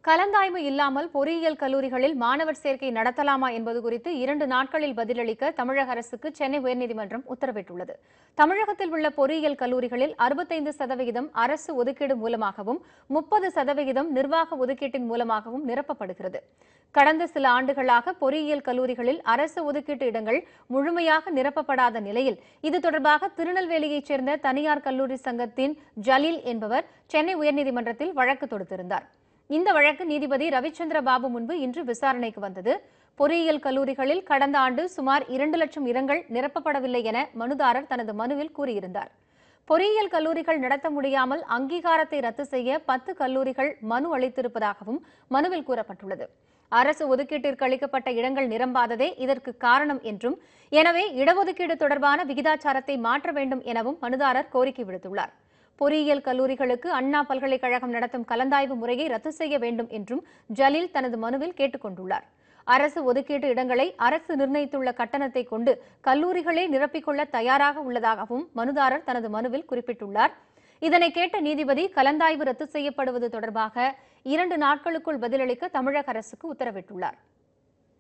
கலந்தாய்வு இல்லாமல் பொறியியல் கல்லூரிகளில் மாணவர் சேர்க்கை நடத்தலாமா என்பது குறித்து இரண்டு நாட்களில் பதிலளிக்க தமிழக அரசுக்கு சென்னை உயர்நீதிமன்றம் உத்தரவிட்டுள்ளது தமிழகத்தில் உள்ள பொறியியல் கல்லூரிகளில் அறுபத்தைந்து சதவிகிதம் அரசு ஒதுக்கீடு மூலமாகவும் முப்பது சதவிகிதம் நிர்வாக ஒதுக்கீட்டின் மூலமாகவும் நிரப்பப்படுகிறது கடந்த சில ஆண்டுகளாக பொறியியல் கல்லூரிகளில் அரசு ஒதுக்கீட்டு இடங்கள் முழுமையாக நிரப்பப்படாத நிலையில் இது தொடர்பாக திருநெல்வேலியைச் சேர்ந்த தனியார் கல்லூரி சங்கத்தின் ஜலீல் என்பவர் சென்னை உயர்நீதிமன்றத்தில் வழக்கு தொடுத்திருந்தார் இந்த வழக்கு நீதிபதி ரவிச்சந்திர பாபு முன்பு இன்று விசாரணைக்கு வந்தது பொறியியல் கல்லூரிகளில் கடந்த ஆண்டு சுமார் இரண்டு லட்சம் இடங்கள் நிரப்பப்படவில்லை என மனுதாரர் தனது மனுவில் கூறியிருந்தார் பொறியியல் கல்லூரிகள் நடத்த முடியாமல் அங்கீகாரத்தை ரத்து செய்ய பத்து கல்லூரிகள் மனு அளித்திருப்பதாகவும் மனுவில் கூறப்பட்டுள்ளது அரசு ஒதுக்கீட்டிற்கு அளிக்கப்பட்ட இடங்கள் நிரம்பாததே இதற்கு காரணம் என்றும் எனவே இடஒதுக்கீடு தொடர்பான விகிதாச்சாரத்தை மாற்ற வேண்டும் எனவும் மனுதாரர் கோரிக்கை விடுத்துள்ளார் பொறியியல் கல்லூரிகளுக்கு அண்ணா பல்கலைக்கழகம் நடத்தும் கலந்தாய்வு முறையை ரத்து செய்ய வேண்டும் என்றும் ஜலீல் தனது மனுவில் கேட்டுக் கொண்டுள்ளார் அரசு ஒதுக்கீட்டு இடங்களை அரசு நிர்ணயித்துள்ள கட்டணத்தை கொண்டு கல்லூரிகளே நிரப்பிக்கொள்ள தயாராக உள்ளதாகவும் மனுதாரர் தனது மனுவில் குறிப்பிட்டுள்ளார் இதனை கேட்ட நீதிபதி கலந்தாய்வு ரத்து செய்யப்படுவது தொடர்பாக இரண்டு நாட்களுக்குள் பதிலளிக்க தமிழக அரசுக்கு உத்தரவிட்டுள்ளார்